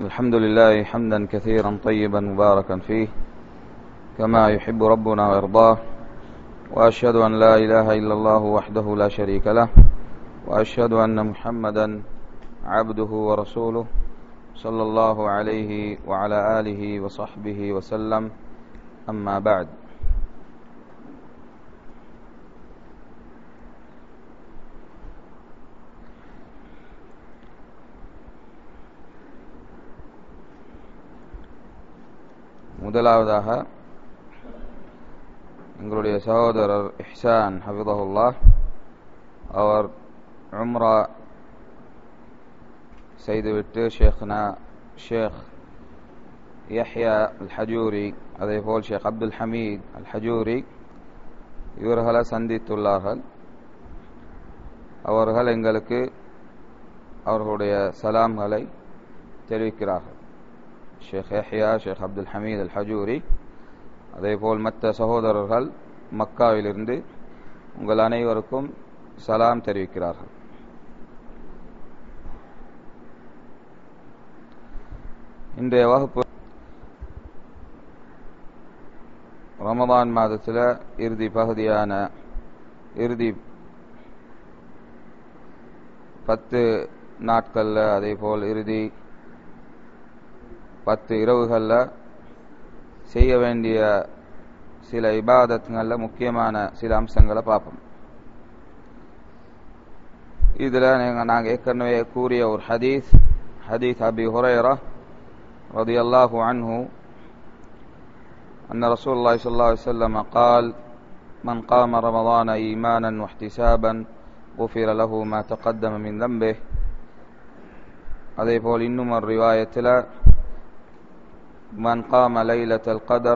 الحمد لله حمدا كثيرا طيبا مباركا فيه كما يحب ربنا ويرضاه واشهد ان لا اله الا الله وحده لا شريك له واشهد ان محمدا عبده ورسوله صلى الله عليه وعلى اله وصحبه وسلم اما بعد முதலாவதாக எங்களுடைய சகோதரர் இஹ்சான் ஹபிதஹுல்லா அவர் உம்ரா செய்துவிட்டு ஷேக்னா ஷேக் யஹ்யா அல் ஹஜூரி அதே போல் ஷேக் அப்துல் ஹமீத் அல் ஹஜூரி இவர்களை சந்தித்துள்ளார்கள் அவர்கள் எங்களுக்கு அவர்களுடைய சலாம்களை தெரிவிக்கிறார்கள் ஷேக் யஹ்யா ஷேக் அப்துல் ஹமீத் அல் ஹஜூரி அதேபோல் மற்ற சகோதரர்கள் மக்காவிலிருந்து உங்கள் அனைவருக்கும் சலாம் தெரிவிக்கிறார்கள் இன்றைய வகுப்பு ரமதான் மாதத்தில் இறுதி பகுதியான இறுதி பத்து நாட்களில் அதே போல் இறுதி பத்து இரவுகளில் செய்ய வேண்டிய சில இபாதத்துங்களில் முக்கியமான சில அம்சங்களை பார்ப்போம் இதில் நாங்கள் ஏற்கனவே கூறிய ஒரு ஹதீஸ் ஹதீஸ் அபி ஹுரேரா رضي الله عنه أن رسول الله صلى الله عليه وسلم قال من قام رمضان إيمانا واحتسابا غفر له ما تقدم من ذنبه அதே போல் இன்னும் ஒரு ரிவாயத்தில் من قام ليلة القدر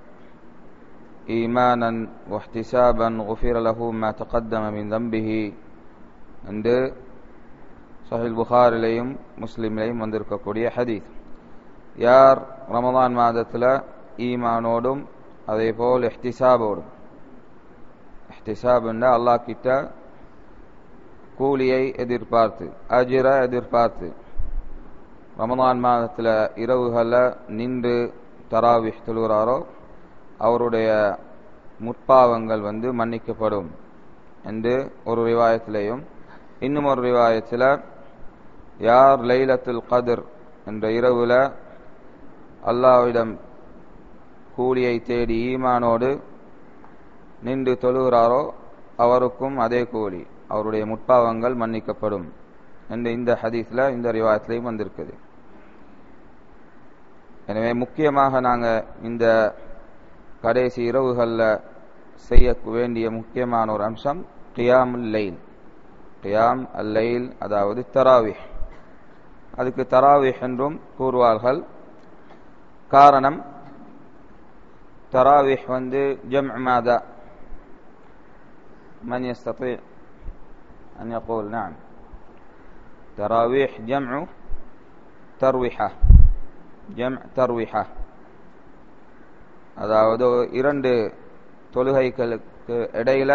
إيمانا واحتسابا غفر له ما تقدم من ذنبه என்று சஹில் புகாரிலையும் முஸ்லிம்லையும் வந்திருக்கக்கூடிய ஹதீஸ் யார் ரமதான் மாதத்தில் ஈமானோடும் அதே போல் எஹ்திசாபோடும் எஹ்திசாப்னா அல்லாஹ் கிட்ட கூலியை எதிர்பார்த்து அஜிர எதிர்பார்த்து ரமதான் மாதத்தில் இரவுகளில் நின்று தராவிஹ் தொழுகிறாரோ அவருடைய முற்பாவங்கள் வந்து மன்னிக்கப்படும் என்று ஒரு ரிவாயத்திலையும் இன்னும் ஒரு ரிவாயத்தில் யார் லைலத்துல் கதிர் என்ற இரவுல அல்லாவிடம் கூலியை தேடி ஈமானோடு நின்று தொழுகிறாரோ அவருக்கும் அதே கூலி அவருடைய முற்பாவங்கள் மன்னிக்கப்படும் என்று இந்த ஹதீஸ்ல இந்த ரிவாயத்திலையும் வந்திருக்குது எனவே முக்கியமாக நாங்கள் இந்த கடைசி இரவுகளில் செய்ய வேண்டிய முக்கியமான ஒரு அம்சம் கியாம் லைல் கியாம் அல்லைல் அதாவது தராவிஹ் அதுக்கு தராவிஹ் என்றும் கூறுவார்கள் காரணம் தராவிஹ் வந்து ஜம் மாதா من يستطيع أن يقول نعم تراويح جمع ترويحة جمع ترويحة அதாவது இரண்டு தொழுகைகளுக்கு இடையில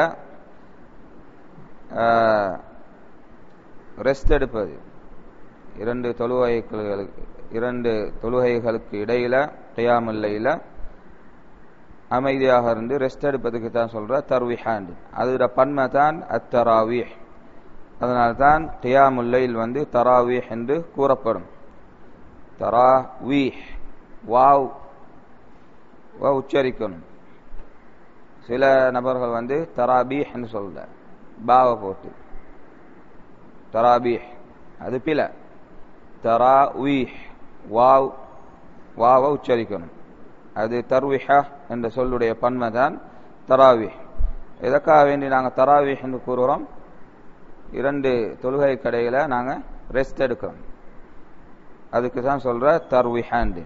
ரெஸ்ட் எடுப்பது இரண்டு தொழுகைகளுக்கு இரண்டு தொழுகைகளுக்கு இடையில கியாமில்லையில அமைதியாக இருந்து ரெஸ்ட் எடுப்பதுக்கு தான் சொல்ற தர்விஹாண்டு அதோட பன்மை தான் அத்தராவீஹ் அதனால்தான் கியாமுல்லைல் வந்து தராவீஹ் என்று கூறப்படும் தராவீஹ் வாவ் உச்சரிக்கணும் சில நபர்கள் வந்து தராபீஹ் என்று சொல்ற பாவ போட்டு தராபீஹ் அது பில தராவீஹ் வாவ் வாவ உச்சரிக்கணும் அது தர்விஹா என்ற சொல்லுடைய பன்மை தான் தராவிஹ் எதற்காக வேண்டி நாங்கள் தராவிஹ் என்று கூறுகிறோம் இரண்டு தொழுகை கடையில நாங்கள் ரெஸ்ட் எடுக்கிறோம் அதுக்கு தான் சொல்ற தர்விஹாண்டு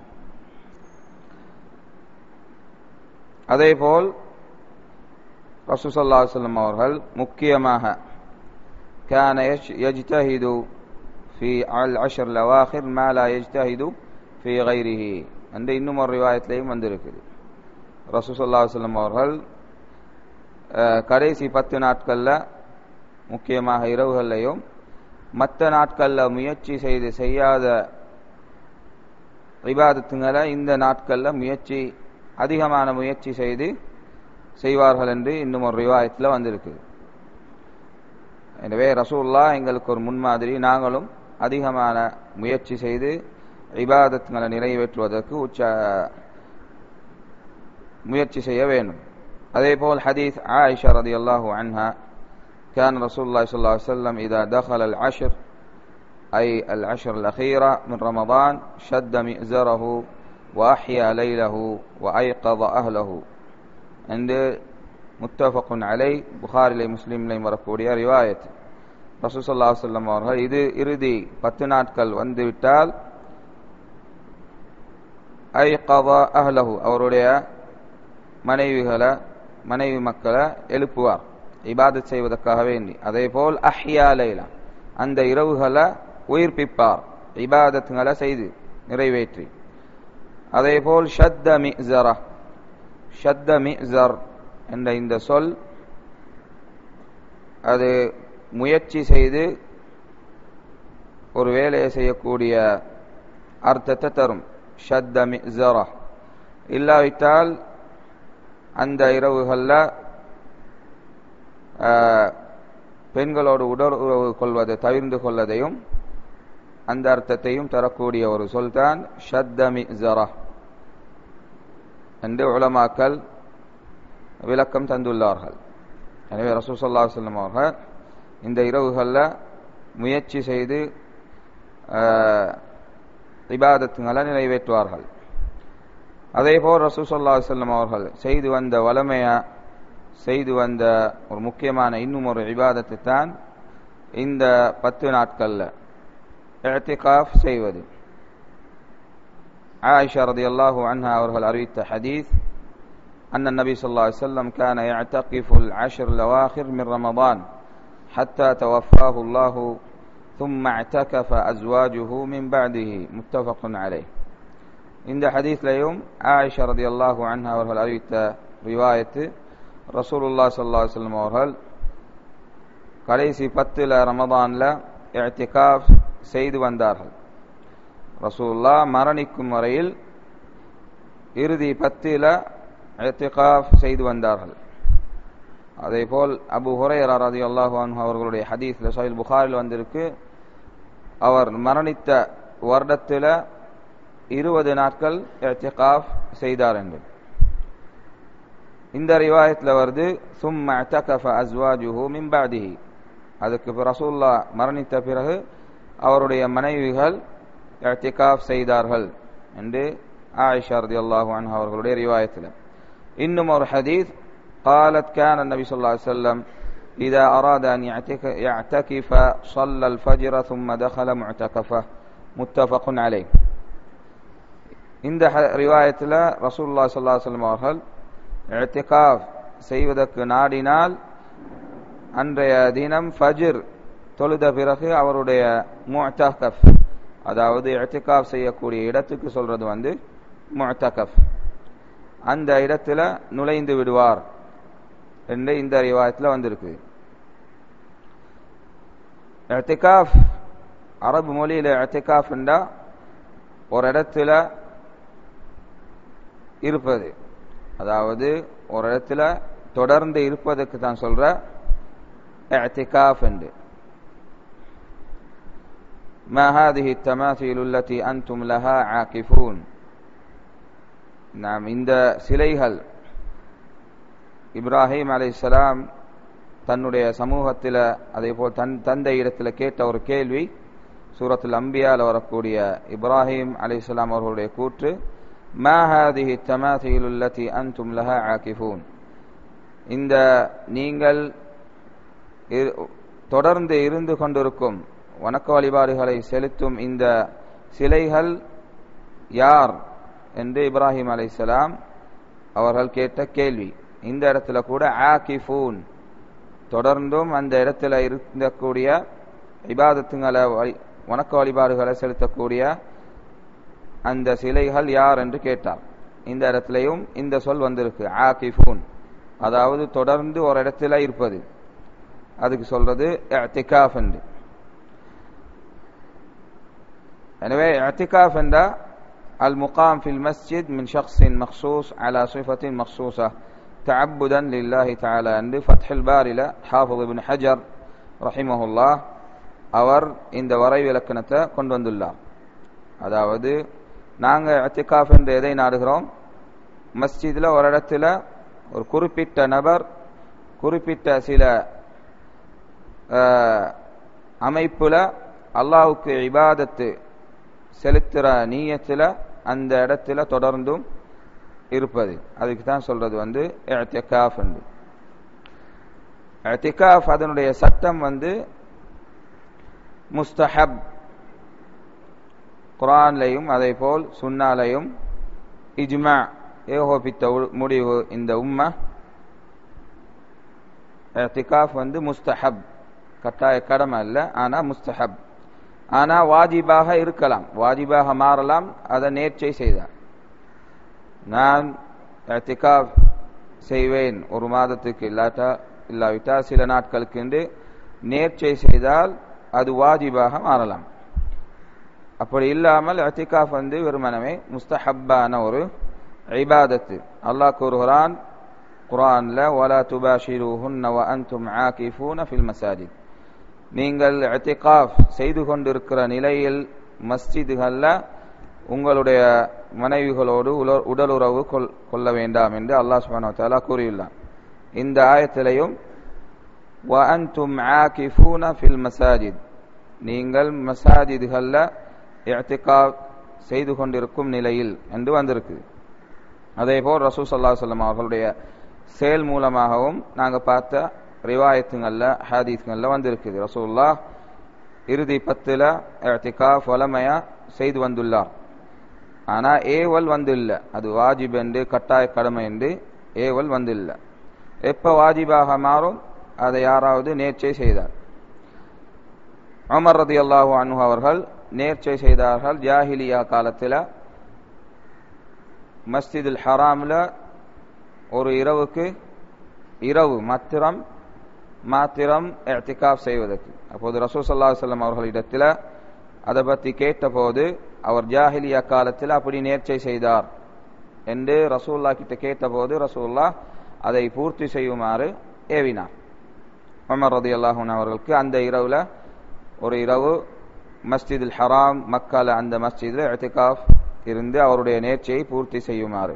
அதே போல் ரசூசல்லா சொல்லம் அவர்கள் முக்கியமாக كان يجتهد في العشر الأواخر ما لا يجتهد في غيره அந்த இன்னும் ஒரு ரிவாயத்திலையும் வந்திருக்குது ரசூசல்லா சொல்லம் அவர்கள் கடைசி பத்து நாட்களில் முக்கியமாக இரவுகள்லையும் மற்ற நாட்களில் முயற்சி செய்து செய்யாத இபாதத்துங்களை இந்த நாட்களில் முயற்சி அதிகமான முயற்சி செய்து செய்வார்கள் என்று இன்னும் ஒரு ரிவாயத்தில் வந்திருக்கு எனவே ரசூல்லா எங்களுக்கு ஒரு முன்மாதிரி நாங்களும் அதிகமான முயற்சி செய்து இபாதத்துங்களை நிறைவேற்றுவதற்கு உச்ச முயற்சி செய்ய வேண்டும் அதேபோல் حديث عائشة رضي الله عنها كان رسول الله صلى الله عليه وسلم إذا دخل العشر أي العشر الأخيرة من رمضان شد مئزره وأحيا ليله وأيقظ أهله عند متفق عليه புகாரிலே முஸ்லீம்லையும் வரக்கூடிய ரிவாயத் ரசூல் சல்லா சொல்லம் அவர்கள் இது இறுதி பத்து நாட்கள் வந்துவிட்டால் ஐ கவா அஹ்லஹு அவருடைய மனைவிகளை மனைவி மக்களை எழுப்புவார் இபாதத் செய்வதற்காக வேண்டி அதே போல் அஹ்யா லைலா அந்த இரவுகளை உயிர்ப்பிப்பார் இபாதத்துங்களை செய்து நிறைவேற்றி அதே போல் ஷத்த மிசரா ஷத்த மிசர் என்ற இந்த சொல் அது முயற்சி செய்து ஒரு வேலையை செய்யக்கூடிய அர்த்தத்தை தரும் ஷத்த மிசரா இல்லாவிட்டால் அந்த இரவுகளில் பெண்களோடு உடலுறவு கொள்வதை தவிர்ந்து கொள்வதையும் அந்த அர்த்தத்தையும் தரக்கூடிய ஒரு சொல் தான் ஷத்தமி ஜரா என்று உலமாக்கல் விளக்கம் தந்துள்ளார்கள் எனவே ரசூ சல்லா சொல்லம் அவர்கள் இந்த இரவுகளில் முயற்சி செய்து இபாதத்துங்களை நிறைவேற்றுவார்கள் அதேபோல் ரசூ சல்லா செல்லம் அவர்கள் செய்து வந்த வளமையா செய்து வந்த ஒரு முக்கியமான இன்னும் ஒரு இபாதத்தை தான் இந்த பத்து நாட்கள்ல اعتكاف செய்வது عائشة رضي الله عنها அவர்கள் அறிவித்த حديث أن النبي صلى الله عليه وسلم كان يعتكف العشر الأواخر من رمضان حتى توفاه الله ثم اعتكف أزواجه من بعده متفق عليه இந்த ஹதீஸ்லையும் ஆயிஷா ரதி அல்லாஹூ அன்ஹா அவர்கள் அறிவித்த ரிவாயத்து ரசூலுல்லா சல்லா சொல்லம் அவர்கள் கடைசி பத்தில் ரமதான்ல இத்திகாஃப் செய்து வந்தார்கள் ரசூல்லா மரணிக்கும் வரையில் இறுதி பத்தில இத்திகாஃப் செய்து வந்தார்கள் அதே போல் அபு ஹுரையரா ரதி அல்லாஹு அவர்களுடைய ஹதீஸ்ல சஹில் புகாரில் வந்திருக்கு அவர் மரணித்த வருடத்தில் இருபது நாட்கள் இத்திகாஃப் செய்தார் என்று இந்த ரிவாயத்தில் வருது சும் அத்தகஃப அஸ்வாஜுஹு மின் பாதிஹி அதுக்கு ரசூல்லா மரணித்த பிறகு அவருடைய மனைவிகள் இத்திகாஃப் செய்தார்கள் என்று ஆயிஷா ரதி அல்லாஹு அன்ஹா அவர்களுடைய ரிவாயத்தில் இன்னும் ஒரு ஹதீஸ் قالت كان النبي صلى الله عليه وسلم إذا أراد أن يعتكف صلى الفجر ثم دخل معتكفه متفق عليه இந்த ரிவாயத்தில் ரசூல்லா சல்லா சொல்லம் அவர்கள் இத்திகாஃப் செய்வதற்கு நாடினால் அன்றைய தினம் ஃபஜிர் தொழுத பிறகு அவருடைய முஅத்தகஃப் அதாவது இத்திகாஃப் செய்யக்கூடிய இடத்துக்கு சொல்றது வந்து முஅத்தகஃப் அந்த இடத்துல நுழைந்து விடுவார் என்று இந்த ரிவாயத்தில் வந்திருக்கு இத்திகாஃப் அரபு மொழியில் இத்திகாஃப் என்றா ஒரு இடத்துல இருப்பது அதாவது ஒரு இடத்துல தொடர்ந்து இருப்பதற்கு தான் சொல்ற اعتكاف என்று ما هذه التماثيل التي أنتم لها عاكفون நாம் இந்த சிலைகள் இப்ராஹிம் அலைஹிஸ்ஸலாம் தன்னுடைய சமூகத்தில் அதே போல் தன் தந்தை இடத்துல கேட்ட ஒரு கேள்வி சூரத்தில் அம்பியால் வரக்கூடிய இப்ராஹிம் அலைஹிஸ்ஸலாம் அவர்களுடைய கூற்று ما هذه التماثيل التي أنتم لها عاكفون இந்த நீங்கள் தொடர்ந்து இருந்து கொண்டிருக்கும் வணக்க வழிபாடுகளை செலுத்தும் இந்த சிலைகள் யார் என்று இப்ராஹிம் அலைசலாம் அவர்கள் கேட்ட கேள்வி இந்த இடத்துல கூட ஆகிஃபூன் தொடர்ந்தும் அந்த இடத்துல இருக்கக்கூடிய இபாதத்துங்களை வணக்க வழிபாடுகளை செலுத்தக்கூடிய அந்த சிலைகள் யார் என்று கேட்டார் இந்த இடத்துலையும் இந்த சொல் வந்திருக்கு ஆகிஃபூன் அதாவது தொடர்ந்து ஒரு இடத்துல இருப்பது அதுக்கு சொல்றது இத்திகாஃப் என்று எனவே இத்திகாஃப் என்றா المقام في المسجد من شخص مخصوص على صفة مخصوصة تعبدا لله تعالى عند فتح الباري حافظ ابن حجر رحمه الله அவர் இந்த வரை விளக்கணத்தை கொண்டு வந்துள்ளார் அதாவது நாங்கள் அத்திகாஃப் என்று எதை நாடுகிறோம் மஸ்ஜிதில் ஒரு இடத்துல ஒரு குறிப்பிட்ட நபர் குறிப்பிட்ட சில அமைப்புல அல்லாவுக்கு இபாதத்து செலுத்துற நீயத்தில் அந்த இடத்துல தொடர்ந்தும் இருப்பது அதுக்கு தான் சொல்றது வந்து எத்திகாஃப் என்று எத்திகாஃப் அதனுடைய சட்டம் வந்து முஸ்தஹப் குரான்லையும் அதே போல் சுன்னாலையும் இஜ்மா ஏகோபித்த முடிவு இந்த உம்மா எத்திகாஃப் வந்து முஸ்தஹப் கட்டாய கடமை அல்ல ஆனா முஸ்தஹப் ஆனா வாஜிபாக இருக்கலாம் வாஜிபாக மாறலாம் அதை நேர்ச்சை செய்தார் நான் எத்திகாஃப் செய்வேன் ஒரு மாதத்துக்கு இல்லாட்டா இல்லாவிட்டா சில நாட்களுக்கு என்று நேர்ச்சை செய்தால் அது வாஜிபாக மாறலாம் அப்படி இல்லாமல் அத்திகாஃப் வந்து வெறுமனமே முஸ்தஹப்பான ஒரு ஐபாதத்து அல்லாஹ் கூறுகிறான் குரான்ல வலா துபாஷிருஹுன்ன வ அன்தும் ஆகிஃபூன ஃபில் மசாஜித் நீங்கள் அத்திகாஃப் செய்து கொண்டிருக்கிற நிலையில் மஸ்ஜிதுகளில் உங்களுடைய மனைவிகளோடு உடலுறவு கொள்ள வேண்டாம் என்று அல்லாஹ் சுபானு தாலா கூறியுள்ளான் இந்த ஆயத்திலையும் வ அன்தும் ஆகிஃபூன ஃபில் மசாஜித் நீங்கள் மசாஜிதுகளில் இஅ்திகாஃப் செய்து கொண்டிருக்கும் நிலையில் என்று வந்திருக்கு அதே போல் ரசூ சல்லா சொல்லம் அவர்களுடைய செயல் மூலமாகவும் நாங்கள் பார்த்த ரிவாயத்துங்களில் ஹாதீஸ்களில் வந்திருக்குது ரசூல்லா இறுதி பத்தில் இஅ்திகாஃப் வளமையா செய்து வந்துள்ளார் ஆனால் ஏவல் வந்து இல்லை அது வாஜிப் என்று கட்டாய கடமை என்று ஏவல் வந்து இல்லை எப்போ வாஜிபாக மாறும் அதை யாராவது நேர்ச்சை செய்தார் அமர் ரதி அல்லாஹூ அனு அவர்கள் நேர்ச்சை செய்தார்கள் ஜாஹிலியா காலத்தில் மஸ்ஜிதுல் ஹராமில் ஒரு இரவுக்கு இரவு மாத்திரம் மாத்திரம் எத்திகாப் செய்வதற்கு அப்போது ரசூல் சல்லா சொல்லம் அவர்களிடத்தில் அதை பற்றி கேட்டபோது அவர் ஜாஹிலியா காலத்தில் அப்படி நேர்ச்சை செய்தார் என்று ரசூல்லா கிட்ட கேட்டபோது ரசூல்லா அதை பூர்த்தி செய்யுமாறு ஏவினார் உமர் ரதி அல்லாஹூன் அவர்களுக்கு அந்த இரவுல ஒரு இரவு மஸ்ஜிதுல் ஹராம் மக்கால அந்த மஸ்ஜிதில் எத்திகாஃப் இருந்து அவருடைய நேர்ச்சியை பூர்த்தி செய்யுமாறு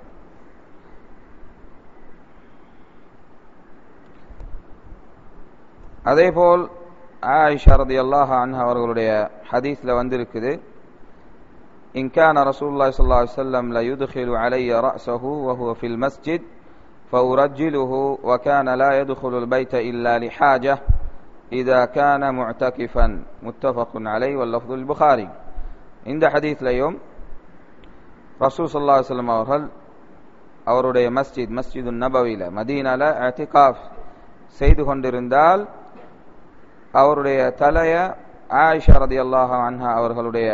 அதேபோல் ஆயிஷா ரதி அல்லாஹ் அன்ஹா அவர்களுடைய ஹதீஸ்ல வந்திருக்குது إن كان رسول الله صلى الله عليه وسلم لا يدخل علي رأسه وهو في المسجد فأرجله وكان لا يدخل البيت إلا لحاجة إذا كان معتكفا متفق عليه واللفظ البخاري இந்த ஹதீஸ்லையும் ரசூல் சல்லா சொல்லம் அவர்கள் அவருடைய மஸ்ஜித் மஸ்ஜிது நபவில மதீனால அத்திகாஃப் செய்து கொண்டிருந்தால் அவருடைய தலைய ஆயிஷா ரதி அல்லாஹ் அன்ஹா அவர்களுடைய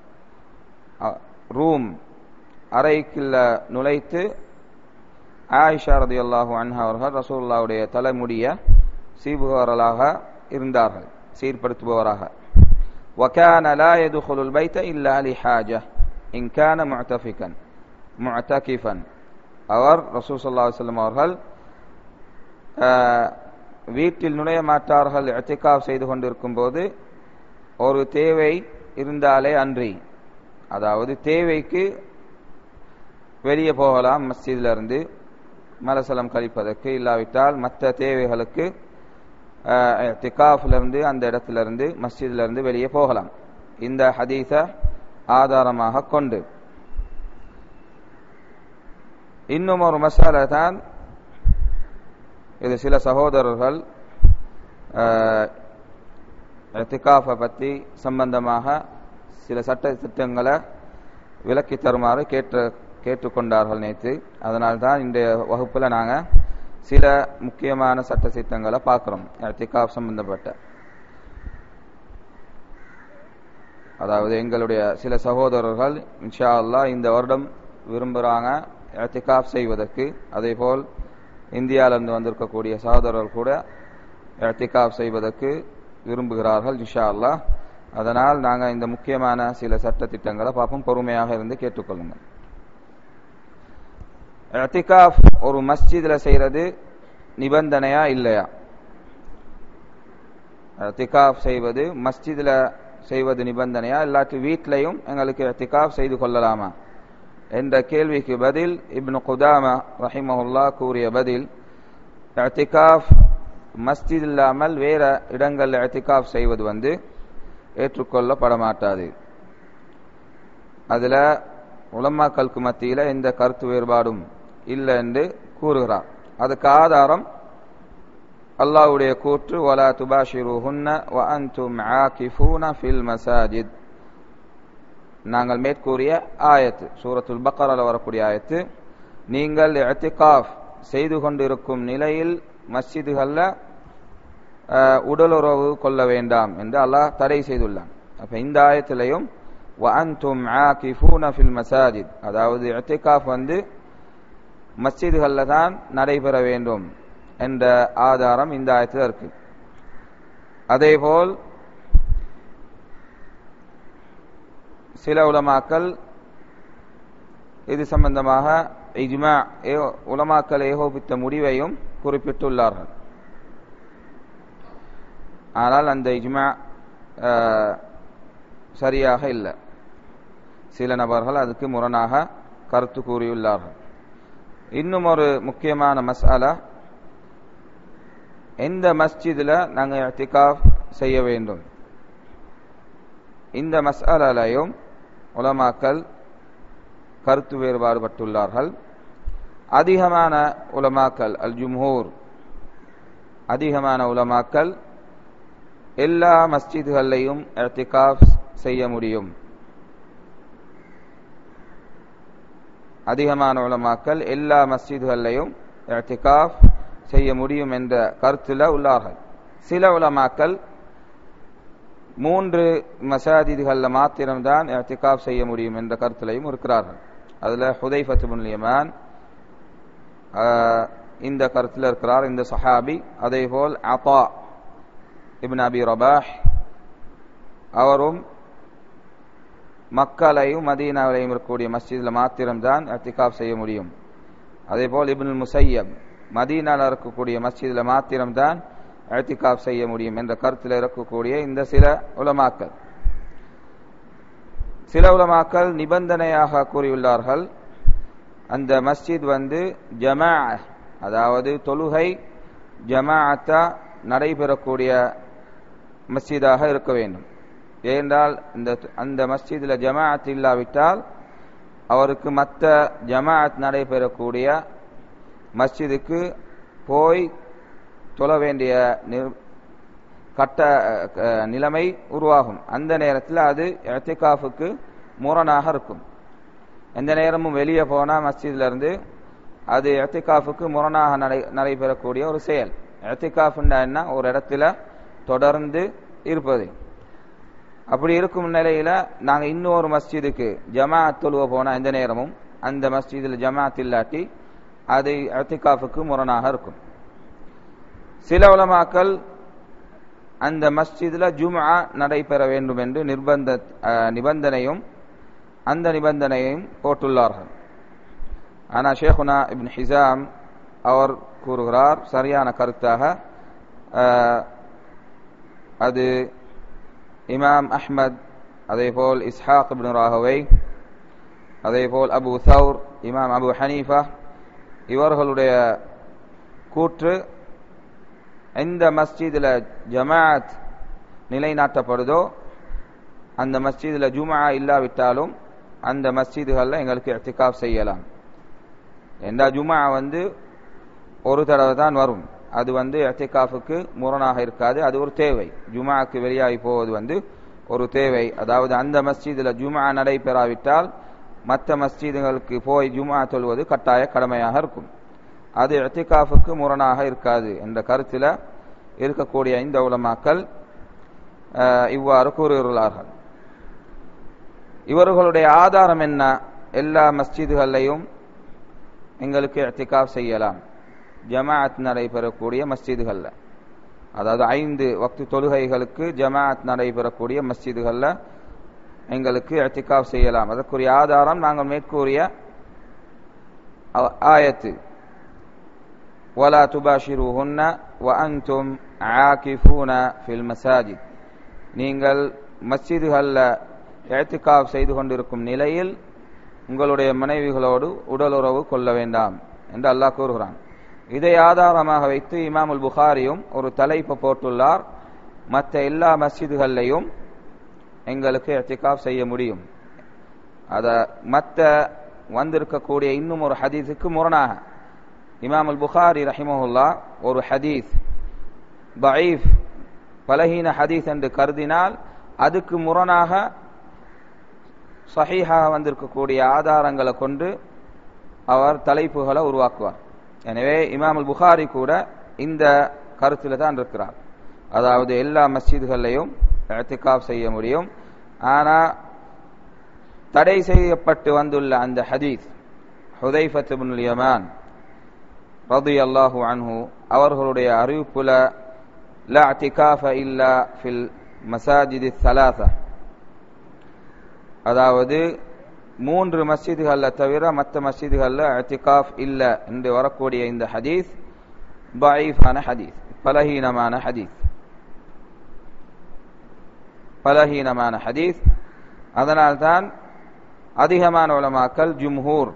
ரூம் அறைக்குள்ள நுழைத்து ஆயிஷா ரதி அல்லாஹூ அன்ஹா அவர்கள் ரசூல்லாவுடைய தலைமுடிய சீபுகவர்களாக இருந்தார்கள் சீர்படுத்துபவராக وكان لا يدخل البيت إلا لحاجة إن كان معتفكا معتكفا அவர் ரசூல் சல்லா வல்லம் அவர்கள் வீட்டில் நுழைய மாட்டார்கள் எத்திகாப் செய்து கொண்டிருக்கும் போது ஒரு தேவை இருந்தாலே அன்றி அதாவது தேவைக்கு வெளியே போகலாம் மஸ்ஜிதில் இருந்து மலசலம் கழிப்பதற்கு இல்லாவிட்டால் மற்ற தேவைகளுக்கு திகாஃப்ல இருந்து அந்த இடத்துல இருந்து மஸ்ஜித்ல இருந்து வெளியே போகலாம் இந்த ஹதீஸ ஆதாரமாக கொண்டு இன்னும் ஒரு மசாலா தான் இது சில சகோதரர்கள் திகாஃபை பற்றி சம்பந்தமாக சில சட்ட திட்டங்களை விளக்கி தருமாறு கேட்டு கேட்டுக்கொண்டார்கள் நேற்று அதனால்தான் இன்றைய வகுப்பில் நாங்கள் சில முக்கியமான சட்ட சித்தங்களை பார்க்கிறோம் திகாப் சம்பந்தப்பட்ட அதாவது எங்களுடைய சில சகோதரர்கள் இன்ஷா அல்லா இந்த வருடம் விரும்புகிறாங்க எத்திகாப் செய்வதற்கு அதே போல் இந்தியாவிலிருந்து வந்திருக்கக்கூடிய சகோதரர்கள் கூட எத்திகாப் செய்வதற்கு விரும்புகிறார்கள் இன்ஷா அல்லா அதனால் நாங்கள் இந்த முக்கியமான சில சட்ட திட்டங்களை பார்ப்போம் பொறுமையாக இருந்து கேட்டுக்கொள்ளுங்கள் இத்திகாஃப் ஒரு மஸ்ஜித்ல செய்யறது நிபந்தனையா இல்லையா இத்திகாஃப் செய்வது மஸ்ஜித்ல செய்வது நிபந்தனையா இல்லாட்டி வீட்லையும் எங்களுக்கு இத்திகாஃப் செய்து கொள்ளலாமா என்ற கேள்விக்கு பதில் இப்னு குதாமா ரஹிமஹுல்லா கூறிய பதில் இத்திகாஃப் மஸ்ஜித் இல்லாமல் வேற இடங்கள் இத்திகாஃப் செய்வது வந்து ஏற்றுக்கொள்ளப்பட மாட்டாது அதுல உலமாக்களுக்கு மத்தியில எந்த கருத்து வேறுபாடும் இல்லை என்று கூறுகிறார் அதுக்கு ஆதாரம் அல்லாஹ்வுடைய கூற்று வலா துபாஷிருஹுன்ன வ அன்தும் ஆகிஃபூன ஃபில் மசாஜித் நாங்கள் மேற்கூறிய ஆயத்து சூரத்துல் பக்கரால வரக்கூடிய ஆயத்து நீங்கள் இத்திகாஃப் செய்து கொண்டிருக்கும் நிலையில் மஸ்ஜிதுகள்ல உடலுறவு கொள்ள வேண்டாம் என்று அல்லாஹ் தடை செய்துள்ளான் அப்ப இந்த ஆயத்திலையும் வஅன்தும் ஆகிஃபூன ஃபில் மசாஜித் அதாவது இத்திகாஃப் வந்து மஸ்ஜிதுகள்ல தான் நடைபெற வேண்டும் என்ற ஆதாரம் இந்த ஆயத்தில் இருக்கு அதேபோல் சில உலமாக்கள் இது சம்பந்தமாக இஜ்மா உலமாக்கள் ஏகோபித்த முடிவையும் குறிப்பிட்டுள்ளார்கள் ஆனால் அந்த இஜ்மா சரியாக இல்லை சில நபர்கள் அதுக்கு முரணாக கருத்து கூறியுள்ளார்கள் இன்னும் ஒரு முக்கியமான மசாலா எந்த மஸ்ஜிதில் நாங்கள் இத்திகாஃப் செய்ய வேண்டும் இந்த மசாலாலையும் உலமாக்கள் கருத்து வேறுபாடுபட்டுள்ளார்கள் அதிகமான உலமாக்கல் அல் ஜும்ஹூர் அதிகமான உலமாக்கல் எல்லா மஸ்ஜிதுகளையும் இத்திகாஃப் செய்ய முடியும் அதிகமான உலமாக்கள் எல்லா மஸ்ஜிதுகளையும் இத்திகாஃப் செய்ய முடியும் என்ற கருத்துல உள்ளார்கள் சில உலமாக்கள் மூன்று மசாஜிதுகளில் மாத்திரம்தான் இத்திகாஃப் செய்ய முடியும் என்ற கருத்திலையும் இருக்கிறார்கள் அதுல ஹுதைஃபத் பின் யமான் இந்த கருத்தில் இருக்கிறார் இந்த சஹாபி அதேபோல் அபா இப்ன் அபி ரபாஹ் அவரும் மக்களையும் மதீனாவிலையும் இருக்கக்கூடிய மஸ்ஜிதில் மாத்திரம்தான் இத்திகாஃப் செய்ய முடியும் அதேபோல் இப்னுல் முசையப் மதீனாவில் இருக்கக்கூடிய மஸ்ஜிதில் மாத்திரம்தான் இத்திகாஃப் செய்ய முடியும் என்ற கருத்தில் இருக்கக்கூடிய இந்த சில உலமாக்கள் சில உலமாக்கள் நிபந்தனையாக கூறியுள்ளார்கள் அந்த மஸ்ஜித் வந்து ஜமா அதாவது தொழுகை ஜமாஅத்தா நடைபெறக்கூடிய மஸ்ஜிதாக இருக்க வேண்டும் ஏனென்றால் இந்த அந்த மஸ்ஜிதில் ஜமாஅத் இல்லாவிட்டால் அவருக்கு மற்ற ஜமாஅத் நடைபெறக்கூடிய மஸ்ஜிதுக்கு போய் தொழ வேண்டிய கட்ட நிலைமை உருவாகும் அந்த நேரத்தில் அது எத்திகாஃபுக்கு முரணாக இருக்கும் எந்த நேரமும் வெளியே போனால் மஸ்ஜித்ல இருந்து அது எத்திகாஃபுக்கு முரணாக நடை நடைபெறக்கூடிய ஒரு செயல் எத்திகாஃப்னா என்ன ஒரு இடத்துல தொடர்ந்து இருப்பது அப்படி இருக்கும் நிலையில நாங்க இன்னொரு மஸ்ஜிதுக்கு ஜமாஅத் தொழுவ போனா எந்த நேரமும் அந்த மஸ்ஜிதில் ஜமாஅத் இல்லாட்டி அது எத்திகாஃபுக்கு முரணாக இருக்கும் சில உலமாக்கள் அந்த மஸ்ஜிதில் ஜும்ஆ நடைபெற வேண்டும் என்று நிர்பந்த நிபந்தனையும் அந்த நிபந்தனையையும் போட்டுள்ளார்கள் ஆனால் ஷேகுனா இப்ன் ஹிசாம் அவர் கூறுகிறார் சரியான கருத்தாக அது இமாம் அஹ்மத் அதேபோல் இஸ்ஹாக் இப்னு ராகவை அதேபோல் அபு சவுர் இமாம் அபு ஹனீஃபா இவர்களுடைய கூற்று எந்த மஸ்ஜிதில் ஜமாத் நிலைநாட்டப்படுதோ அந்த மஸ்ஜிதில் ஜுமா இல்லாவிட்டாலும் அந்த மஸ்ஜிதுகளில் எங்களுக்கு எத்திகாஃப் செய்யலாம் எந்த ஜுமா வந்து ஒரு தடவை தான் வரும் அது வந்து எத்திகாஃபுக்கு முரணாக இருக்காது அது ஒரு தேவை ஜுமாக்கு வெளியாகி போவது வந்து ஒரு தேவை அதாவது அந்த மஸ்ஜிதில் ஜுமா நடைபெறாவிட்டால் மற்ற மஸ்ஜிதுகளுக்கு போய் ஜுமா சொல்வது கட்டாய கடமையாக இருக்கும் அது எத்திகாஃபுக்கு முரணாக இருக்காது என்ற கருத்தில் இருக்கக்கூடிய இந்த உலமாக்கள் இவ்வாறு கூறுகிறார்கள் இவர்களுடைய ஆதாரம் என்ன எல்லா மஸ்ஜிதுகளையும் எங்களுக்கு எத்திகாஃப் செய்யலாம் ஜமாஅத் நடைபெறக்கூடிய மஸ்ஜிதுகளில் அதாவது ஐந்து வக்து தொழுகைகளுக்கு ஜமாத் நடைபெறக்கூடிய மஸ்ஜிதுகளில் எங்களுக்கு எத்திகாப் செய்யலாம் அதற்குரிய ஆதாரம் நாங்கள் மேற்கூறிய ஆயத்து ولا تباشروهن وأنتم عاكفون في المساجد நீங்கள் மஸ்ஜிதுகளில் எத்திகாப் செய்து கொண்டிருக்கும் நிலையில் உங்களுடைய மனைவிகளோடு உடலுறவு கொள்ள வேண்டாம் என்று அல்லாஹ் கூறுகிறான் இதை ஆதாரமாக வைத்து இமாமுல் புகாரியும் ஒரு தலைப்பு போட்டுள்ளார் மற்ற எல்லா மஸ்ஜிதுகள்லையும் எங்களுக்கு எத்திகாப் செய்ய முடியும் அத மற்ற வந்திருக்கக்கூடிய இன்னும் ஒரு ஹதீஸுக்கு முரணாக இமாமுல் புகாரி ரஹிமஹுல்லா ஒரு ஹதீஸ் பஈஃப் பலஹீன ஹதீஸ் என்று கருதினால் அதுக்கு முரணாக சஹீஹாக வந்திருக்கக்கூடிய ஆதாரங்களை கொண்டு அவர் தலைப்புகளை உருவாக்குவார் எனவே இமாமுல் புகாரி கூட இந்த கருத்தில் தான் இருக்கிறார் அதாவது எல்லா மஸ்ஜிதுகள்லையும் எத்திகாப் செய்ய முடியும் ஆனால் தடை செய்யப்பட்டு வந்துள்ள அந்த ஹதீஸ் ஹுதைஃபத் இப்னுல் யமான் ரதி அல்லாஹு அன்ஹு அவர்களுடைய அறிவிப்புல லா அத்திகாஃப இல்லா ஃபில் மசாஜிதி சலாசா அதாவது மூன்று மஸ்ஜிதுகளில் தவிர மற்ற மஸ்ஜிதுகளில் அத்திகாஃப் இல்லை என்று வரக்கூடிய இந்த ஹதீஸ் பஈஃபான ஹதீஸ் பலஹீனமான ஹதீஸ் பலஹீனமான ஹதீஸ் அதனால்தான் அதிகமான உலமாக்கல் ஜும்ஹூர்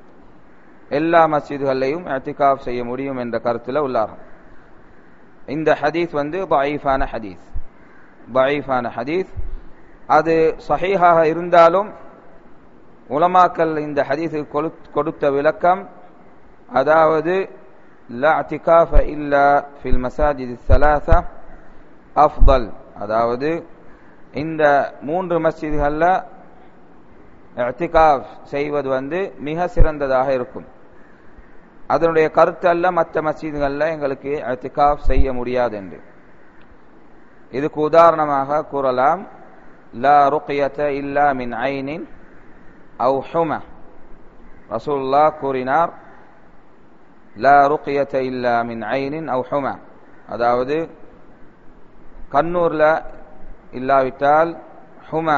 எல்லா மஸ்ஜிதுகளையும் அத்திகாஃப் செய்ய முடியும் என்ற கருத்தில் உள்ளார்கள் இந்த ஹதீஸ் வந்து பஈஃபான ஹதீஸ் பஈஃபான ஹதீஸ் அது சஹீஹாக இருந்தாலும் உலமாக்கல் இந்த ஹதீஸுக்கு கொடுத்த விளக்கம் அதாவது லா அத்திகாஃப இல்லா ஃபில் மசாஜித் சலாசா அஃபல் அதாவது இந்த மூன்று மஸ்ஜிதுகளில் அத்திகாஃப் செய்வது வந்து மிக சிறந்ததாக இருக்கும் அதனுடைய கருத்தல்ல மற்ற மசீதுகளில் எங்களுக்கு அத்திகாஃப் செய்ய முடியாது என்று இதுக்கு உதாரணமாக கூறலாம் லா ருக்யத இல்லா மின் ஐனின் அவு ஹும ரசூல்லா கூறினார் லா ருக்யத இல்லா மின் ஐனின் அவு ஹும அதாவது கண்ணூர்ல இல்லாவிட்டால் ஹும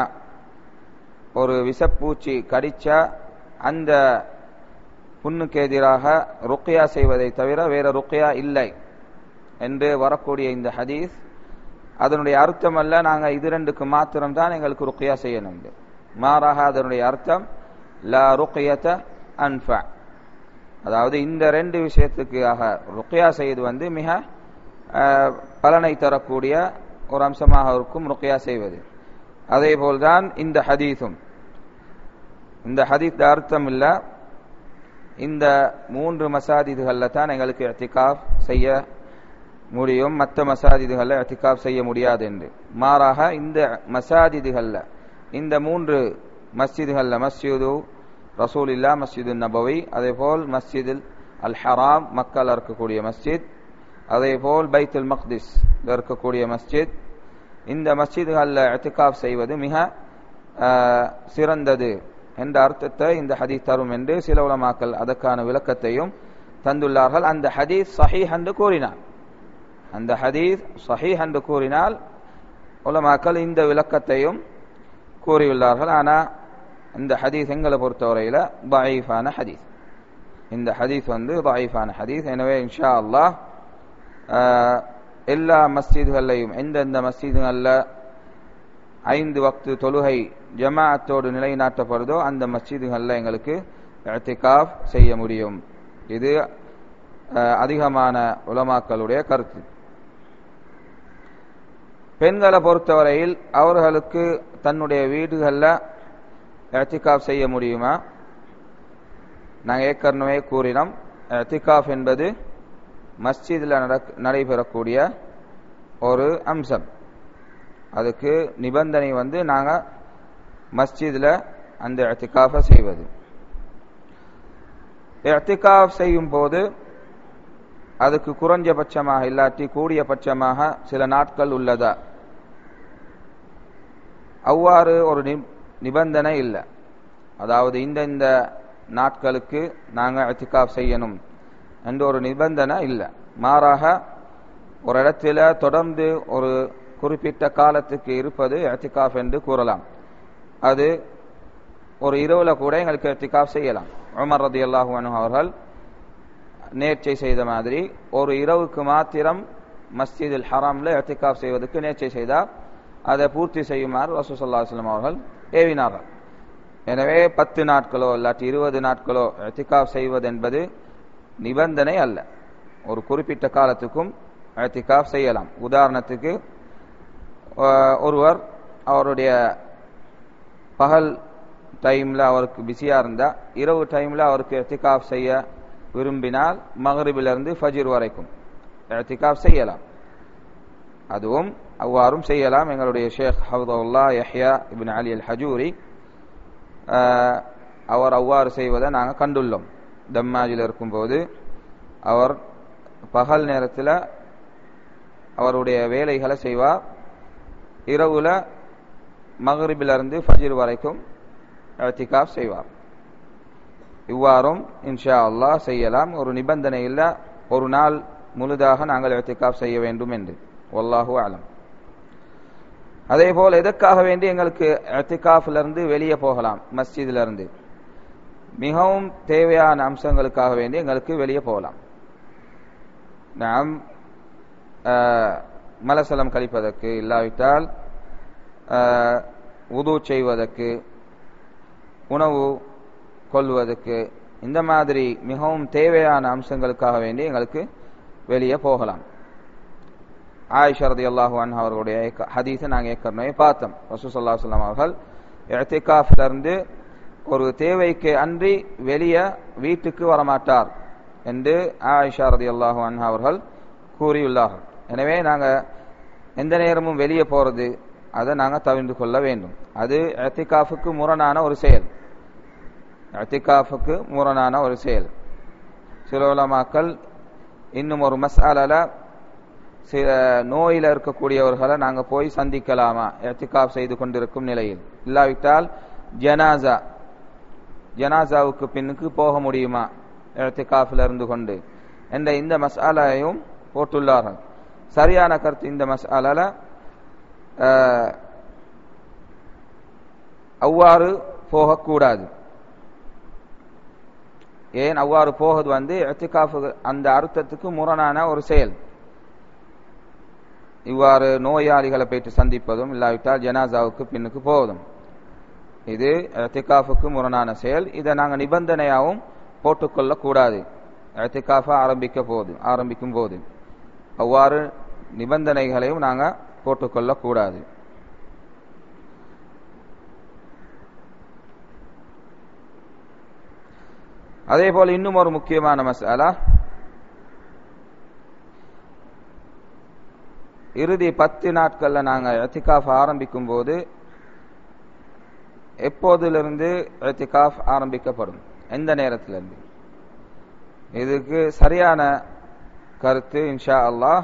ஒரு விஷப்பூச்சி கடிச்சா அந்த புண்ணுக்கு எதிராக ருக்கியா செய்வதை தவிர வேற ருக்கியா இல்லை என்று வரக்கூடிய இந்த ஹதீஸ் அதனுடைய அர்த்தம் அல்ல நாங்கள் இது ரெண்டுக்கு மாத்திரம் தான் எங்களுக்கு ருக்கியா செய்யணும் மாறாக அதனுடைய அர்த்தம் லா ருக்கியத அன்ஃபா அதாவது இந்த ரெண்டு விஷயத்துக்காக ருக்கியா செய்வது வந்து மிக பலனை தரக்கூடிய ஒரு அம்சமாக இருக்கும் ருக்கியா செய்வது அதே போல்தான் இந்த ஹதீஸும் இந்த ஹதீஸ் அர்த்தம் இல்ல இந்த மூன்று மசாதிதுகளில் தான் எங்களுக்கு எத்திகாஃப் செய்ய முடியும் மற்ற மசாதிதுகளில் எத்திகாஃப் செய்ய முடியாது என்று மாறாக இந்த மசாதிதுகளில் இந்த மூன்று மஸ்ஜிதுகளில் மஸ்ஜிது ரசூல் இல்லா மஸ்ஜிது நபவி அதே போல் மஸ்ஜிதில் அல் ஹராம் மக்கள் இருக்கக்கூடிய மஸ்ஜித் அதே போல் பைத்துல் மக்திஸ் இருக்கக்கூடிய மஸ்ஜித் இந்த மஸ்ஜிதுகளில் எத்திகாஃப் செய்வது மிக சிறந்தது என்ற அர்த்தத்தை இந்த ஹதீஸ் தரும் என்று சில உலமாக்கள் அதற்கான விளக்கத்தையும் தந்துள்ளார்கள் அந்த ஹதீஸ் சஹீஹ் என்று கூறினார் அந்த ஹதீஸ் சஹீஹ் என்று கூறினால் உலமாக்கள் இந்த விளக்கத்தையும் கூறியுள்ளார்கள் ஆனால் இந்த ஹதீஸ் எங்களை பொறுத்தவரையில் பாயிஃபான ஹதீஸ் இந்த ஹதீஸ் வந்து பாயிஃபான ஹதீஸ் எனவே இன்ஷா அல்லாஹ் எல்லா மஸ்ஜிதுகள்லையும் எந்தெந்த மஸ்ஜிதுகளில் ஐந்து வக்து தொழுகை ஜமாஅத்தோடு நிலைநாட்டப்படுதோ அந்த மஸ்ஜிதுகளில் எங்களுக்கு இத்திகாஃப் செய்ய முடியும் இது அதிகமான உலமாக்களுடைய கருத்து பெண்களை பொறுத்தவரையில் அவர்களுக்கு தன்னுடைய வீடுகளில் எத்திகாஃப் செய்ய முடியுமா நாங்கள் ஏற்கனவே கூறினோம் எத்திகாஃப் என்பது மஸ்ஜிதில் நடைபெறக்கூடிய ஒரு அம்சம் அதுக்கு நிபந்தனை வந்து நாங்கள் மஸ்ஜிதில் அந்த எத்திகாஃபை செய்வது எத்திகாஃப் செய்யும் போது அதுக்கு குறைஞ்சபட்சமாக இல்லாட்டி கூடிய பட்சமாக சில நாட்கள் உள்ளதா அவ்வாறு ஒரு நிபந்தனை இல்லை அதாவது இந்த இந்த நாட்களுக்கு நாங்கள் எத்திகாஃப் செய்யணும் என்ற ஒரு நிபந்தனை இல்லை மாறாக ஒரு இடத்துல தொடர்ந்து ஒரு குறிப்பிட்ட காலத்துக்கு இருப்பது எத்திகாஃப் என்று கூறலாம் அது ஒரு இரவுல கூட எங்களுக்கு எத்திகாஃப் செய்யலாம் உமர் ரதி அல்லாஹு அவர்கள் நேர்ச்சை செய்த மாதிரி ஒரு இரவுக்கு மாத்திரம் மஸ்ஜிதில் ஹராம்ல எத்திகாஃப் செய்வதற்கு நேர்ச்சை செய்தார் அதை பூர்த்தி செய்யுமாறு ரசூசல்லா வஸ்லம் அவர்கள் ஏவினார்கள் எனவே பத்து நாட்களோ இல்லாட்டி இருபது நாட்களோ எத்திகாஃப் செய்வது என்பது நிபந்தனை அல்ல ஒரு குறிப்பிட்ட காலத்துக்கும் எத்திகாஃப் செய்யலாம் உதாரணத்துக்கு ஒருவர் அவருடைய பகல் டைம்ல அவருக்கு பிஸியா இருந்தா இரவு டைம்ல அவருக்கு எத்திகாஃப் செய்ய விரும்பினால் மகரிபிலிருந்து ஃபஜிர் வரைக்கும் எத்திகாஃப் செய்யலாம் அதுவும் அவ்வாறும் செய்யலாம் எங்களுடைய ஷேக் ஹவுதுல்லா யஹ்யா இபின் அலி அல் ஹஜூரி அவர் அவ்வாறு செய்வதை நாங்கள் கண்டுள்ளோம் தம்மாஜில் இருக்கும்போது அவர் பகல் நேரத்தில் அவருடைய வேலைகளை செய்வார் இரவுல மகரிபிலிருந்து ஃபஜிர் வரைக்கும் எத்திகாஃப் செய்வார் இவ்வாறும் இன்ஷா அல்லாஹ் செய்யலாம் ஒரு நிபந்தனை இல்ல ஒரு நாள் முழுதாக நாங்கள் எத்திகாஃப் செய்ய வேண்டும் என்று வல்லாஹு ஆலம் அதே போல் எதற்காக வேண்டி எங்களுக்கு எத்திகாஃப்ல இருந்து வெளியே போகலாம் மஸ்ஜிதுல இருந்து மிகவும் தேவையான அம்சங்களுக்காக வேண்டி எங்களுக்கு வெளியே போகலாம் நாம் மலசலம் கழிப்பதற்கு இல்லாவிட்டால் உது செய்வதற்கு உணவு கொள்வதற்கு இந்த மாதிரி மிகவும் தேவையான அம்சங்களுக்காக வேண்டி எங்களுக்கு வெளியே போகலாம் ஆயிஷா ரதி அல்லாஹு அன்ஹா அவர்களுடைய ஹதீஸை நாங்கள் ஏற்கனவே பார்த்தோம் ரசூசல்லா சொல்லம் அவர்கள் எத்திகாஃப்ல இருந்து ஒரு தேவைக்கு அன்றி வெளியே வீட்டுக்கு வரமாட்டார் என்று ஆயிஷா ரதி அல்லாஹு அன்ஹா அவர்கள் கூறியுள்ளார்கள் எனவே நாங்கள் எந்த நேரமும் வெளியே போறது அதை நாங்கள் தவிர்த்து கொள்ள வேண்டும் அது எத்திகாஃபுக்கு முரணான ஒரு செயல் எத்திகாஃபுக்கு முரணான ஒரு செயல் சில உலமாக்கள் இன்னும் ஒரு மசாலால சில நோயில இருக்கக்கூடியவர்களை நாங்க போய் சந்திக்கலாமா எத்திகாப் செய்து கொண்டிருக்கும் நிலையில் இல்லாவிட்டால் ஜனாசா ஜனாசாவுக்கு பின்னுக்கு போக முடியுமா எத்திகாஃபில் இருந்து கொண்டு என்ற இந்த மசாலையும் போட்டுள்ளார்கள் சரியான கருத்து இந்த மசாலால அவ்வாறு போகக்கூடாது ஏன் அவ்வாறு போவது வந்து எத்திகாஃபு அந்த அர்த்தத்துக்கு முரணான ஒரு செயல் இவ்வாறு நோயாளிகளை போயிட்டு சந்திப்பதும் இல்லாவிட்டால் ஜனாசாவுக்கு பின்னுக்கு போவதும் இது எத்திகாஃபுக்கு முரணான செயல் இதை நாங்கள் நிபந்தனையாகவும் போட்டுக்கொள்ள கூடாது எத்திகாஃப ஆரம்பிக்க போது ஆரம்பிக்கும் போது அவ்வாறு நிபந்தனைகளையும் நாங்கள் போட்டுக்கொள்ள கூடாது அதே போல இன்னும் ஒரு முக்கியமான மசாலா இறுதி பத்து நாட்கள்ல நாங்க எத்திகாஃப் ஆரம்பிக்கும் போது எப்போதிலிருந்து எத்திகாஃப் ஆரம்பிக்கப்படும் எந்த நேரத்திலிருந்து இதுக்கு சரியான கருத்து இன்ஷா அல்லாஹ்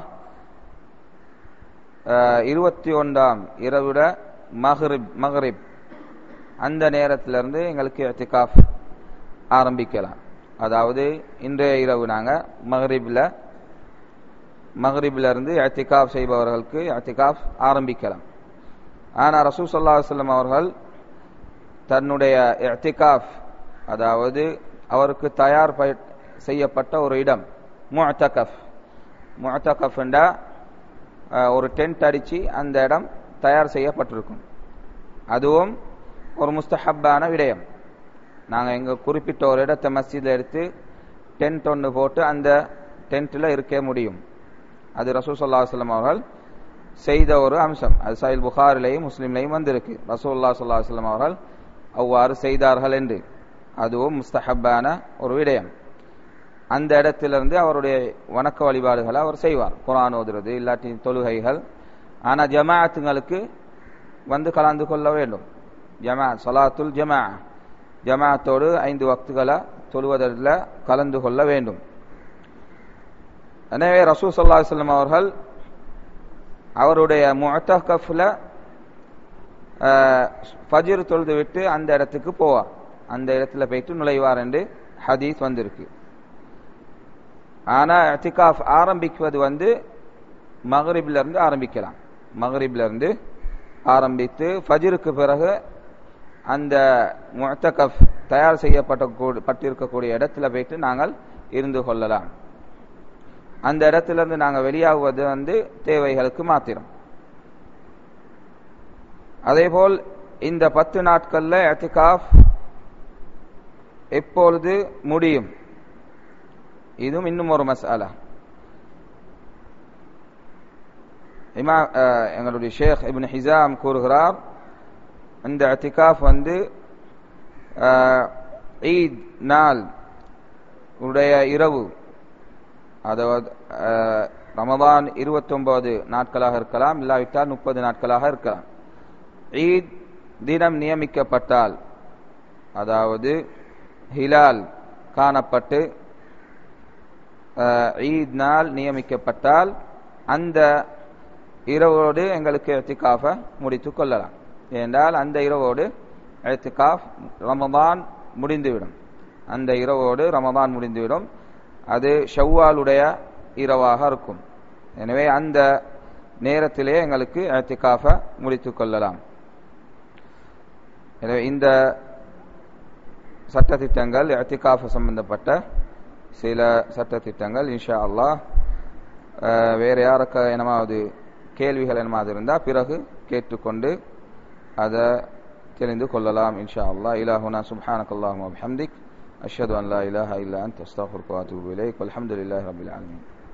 இருபத்தி ஒன்றாம் இரவுட மஹரிப் மஹரிப் அந்த நேரத்திலிருந்து எங்களுக்கு எத்திகாஃப் ஆரம்பிக்கலாம் அதாவது இன்றைய இரவு நாங்க மஹரிப்ல மஹரிப்ல இருந்து எத்திகாஃப் செய்பவர்களுக்கு எத்திகாஃப் ஆரம்பிக்கலாம் ஆனா ரசூ சல்லா வல்லம் அவர்கள் தன்னுடைய எத்திகாஃப் அதாவது அவருக்கு தயார் செய்யப்பட்ட ஒரு இடம் முஅத்தகஃப் முஅத்தகஃப் என்றா ஒரு டென்ட் அடிச்சு அந்த இடம் தயார் செய்யப்பட்டிருக்கும் அதுவும் ஒரு முஸ்தஹப்பான விடயம் நாங்க எங்க குறிப்பிட்ட ஒரு இடத்தை மஸ்ஜித்ல எடுத்து டென்ட் ஒன்று போட்டு அந்த டென்ட்ல இருக்க முடியும் அது ரசூசல்லா வல்லம் அவர்கள் செய்த ஒரு அம்சம் அது சயில் புகாரிலையும் முஸ்லீம்லையும் வந்திருக்கு ரசூல்லா சொல்லா வல்லம் அவர்கள் அவ்வாறு செய்தார்கள் என்று அதுவும் முஸ்தஹப்பான ஒரு விடயம் அந்த இடத்திலிருந்து அவருடைய வணக்க வழிபாடுகளை அவர் செய்வார் குரான் ஓதுறது இல்லாட்டி தொழுகைகள் ஆனா ஜமாத்துங்களுக்கு வந்து கலந்து கொள்ள வேண்டும் ஜமா சலாத்துல் ஜமா ஜமாத்தோடு ஐந்து வக்துகளை தொழுவதில் கலந்து கொள்ள வேண்டும் எனவே ரசூ சல்லா சொல்லம் அவர்கள் அவருடைய முத்தகஃப்ல ஃபஜிர் தொழுது விட்டு அந்த இடத்துக்கு போவார் அந்த இடத்துல போயிட்டு நுழைவார் என்று ஹதீஸ் வந்திருக்கு ஆனா எத்திகாஃப் ஆரம்பிக்குவது வந்து மகரிப்ல இருந்து ஆரம்பிக்கலாம் மகரிப்ல இருந்து ஆரம்பித்து ஃபஜ்ருக்கு பிறகு அந்த முத்தகஃப் தயார் செய்யப்பட்ட கூ- பட்டிருக்கக்கூடிய இடத்துல போயிட்டு நாங்கள் இருந்து கொள்ளலாம் அந்த இடத்துல இருந்து நாங்கள் வெளியாகுவது வந்து தேவைகளுக்கு மாத்திரம் அதேபோல் இந்த பத்து நாட்கள்ல எத்திகாஃப் எப்பொழுது முடியும் இதுவும் இன்னும் ஒரு மசாலா இமா அஹ், எங்களுடைய ஷேக் இப்னு ஹிசாம் கூறுகிறார் இந்த அத்திகாஃப் வந்து அஹ், ஈத் நாள் உடைய இரவு அதாவது அஹ், ரமதான் இருபத்தொன்பது நாட்களாக இருக்கலாம் இல்லாவிட்டால் முப்பது நாட்களாக இருக்கலாம் ஈத் தினம் நியமிக்கப்பட்டால் அதாவது ஹிலால் காணப்பட்டு அஹ், ஈத் நாள் நியமிக்கப்பட்டால் அந்த இரவோடு எங்களுக்கு எத்திகாஃப முடித்துக் கொள்ளலாம் ஏனென்றால் அந்த இரவோடு எத்திகாஃப் ரமதான் முடிந்துவிடும் அந்த இரவோடு ரமதான் முடிந்துவிடும் அது ஷவ்வாலுடைய இரவாக இருக்கும் எனவே அந்த நேரத்திலே எங்களுக்கு எத்திகாஃப முடித்துக் கொள்ளலாம் எனவே இந்த சட்டத்திட்டங்கள் எத்திகாஃப் சம்பந்தப்பட்ட சில சட்டத்திட்டங்கள் இன்ஷா அல்லாஹ் அஹ், வேற யாருக்கு என்னமாவது கேள்விகள் என்னமாவது இருந்தால் பிறகு கேட்டுக்கொண்டு அதை தெரிந்து கொள்ளலாம் இன்ஷா அல்லாஹ் இலாஹுனா சுப்ஹானக் அல்லாஹும்ம வபிஹம்திக் அஷ்ஹது அன் லா இலாஹா இல்லா அன்த அஸ்தக்ஃபிருக்க வ அத்தூபு இலைக் வல்ஹம்துலில்லாஹி ரப்பில் ஆலமீன்